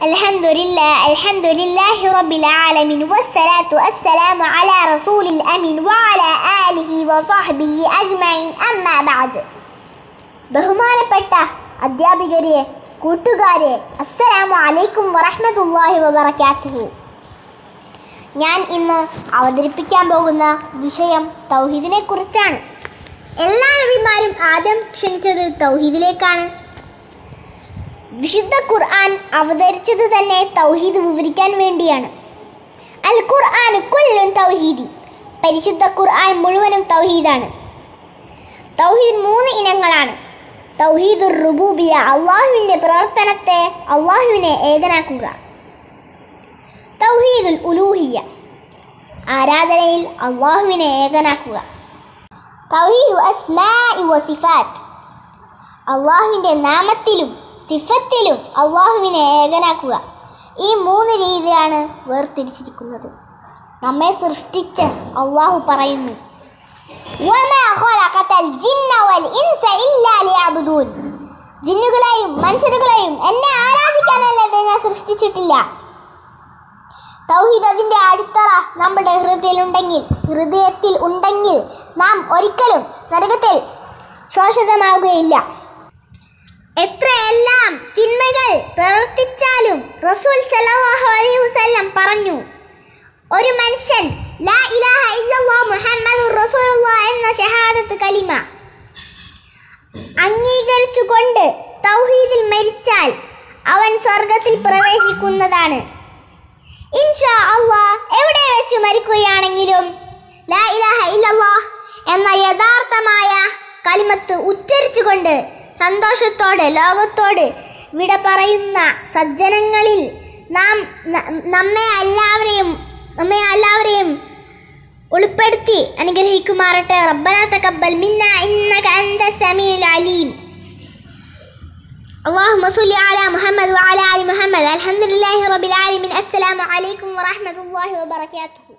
الحمد لله الحمد لله رب العالمين والصلاة والسلام على رسول الأمين وعلى آله وصحبه أجمعين أما بعد ബഹുമാനപ്പെട്ട അധ്യാപികരെ കൂട്ടുകാരെ അസ്സലാമു അലൈക്കും വറഹ്മത്തുള്ളാഹി വബറകാതുഹു ഞാൻ ഇന്ന് അവതരിപ്പിക്കാൻ പോകുന്ന വിഷയം തൗഹീദിനെ കുറിച്ചാണ് എല്ലാ നബിമാരും ആദ്യം ക്ഷണിച്ചത് തൗഹീദിലേക്കാണ് വിശുദ്ധ ഖുർആൻ അവതരിച്ചത് തന്നെ തൗഹീദ് വിവരിക്കാൻ വേണ്ടിയാണ് അൽ ഖുർആൻ കുല്ലുൻ തൗഹീദി പരിശുദ്ധ ഖുർആൻ മുഴുവനും തൗഹീദാണ് തൗഹീദ് മൂന്ന് ഇനങ്ങളാണ് തൗഹീദുർ റുബൂബിയ അള്ളാഹുവിൻ്റെ പ്രവർത്തനത്തെ അള്ളാഹുവിനെ ഏകനാക്കുക തൗഹീദുൽ ഉലൂഹിയ ആരാധനയിൽ അള്ളാഹുവിനെ ഏകനാക്കുക തൗഹീദു അസ്മാഇ വസിഫാത്ത് അള്ളാഹുവിൻ്റെ നാമത്തിലും സിഫത്തിലും അള്ളാഹുവിനെ ഏകനാക്കുക ഈ മൂന്ന് രീതിയിലാണ് വേർതിരിച്ചിരിക്കുന്നത് നമ്മെ സൃഷ്ടിച്ച അള്ളാഹു പറയുന്നു وَمَا خَلَقَتَ الْجِنَّ وَالْإِنسَ إِلَّا لِيَعْبُدُونِ ജിന്നുകളെയും മനുഷ്യരുകളെയും എന്നെ ആരാധിക്കാനല്ലാതെ ഞാൻ സൃഷ്ടിച്ചിട്ടില്ല തൗഹീദ് അതിൻ്റെ അടിത്തറ നമ്മുടെ ഹൃദയത്തിലുണ്ടെങ്കിൽ ഹൃദയത്തിൽ ഉണ്ടെങ്കിൽ നാം ഒരിക്കലും നരകത്തിൽ ശോഷിതമാവുകയില്ല എത്രയെല്ലാം തിന്മകൾ പ്രവർത്തിച്ചാലും റസൂൽ സല്ലല്ലാഹു അലൈഹി വസല്ലം പറഞ്ഞു ഒരു മനുഷ്യൻ ലാ ഇലാഹ ഇല്ലല്ലാഹ് മുഹമ്മദുർ റസൂലുള്ളാഹ് എന്ന ഷഹാദത്ത് കലിമ അംഗീകരിച്ചുകൊണ്ട് തൗഹീദിൽ മരിച്ചാൽ അവൻ സ്വർഗത്തിൽ പ്രവേശിക്കുന്നതാണ് ഇൻഷാ അള്ളാഹ് എവിടെ വെച്ച് മരിക്കുകയാണെങ്കിലും ലാ ഇലാഹ ഇല്ലല്ലാഹ് എന്ന യഥാർത്ഥമായ കലിമത്ത് ഉച്ചരിച്ചുകൊണ്ട് സന്തോഷത്തോടെ ലോകത്തോട് വിട പറയുന്ന സജ്ജനങ്ങളിൽ നാം ന- നമ്മെ എല്ലാവരെയും നമ്മെ എല്ലാവരെയും ഉൾപ്പെടുത്തി അനുഗ്രഹിക്കുമാറട്ടെ റബ്ബന തഖബ്ബൽ മിന്ന ഇന്നക അൻത സമീഉൽ അലീം اللهم صل على محمد وعلى ال محمد الحمد لله رب العالمين السلام عليكم ورحمه الله وبركاته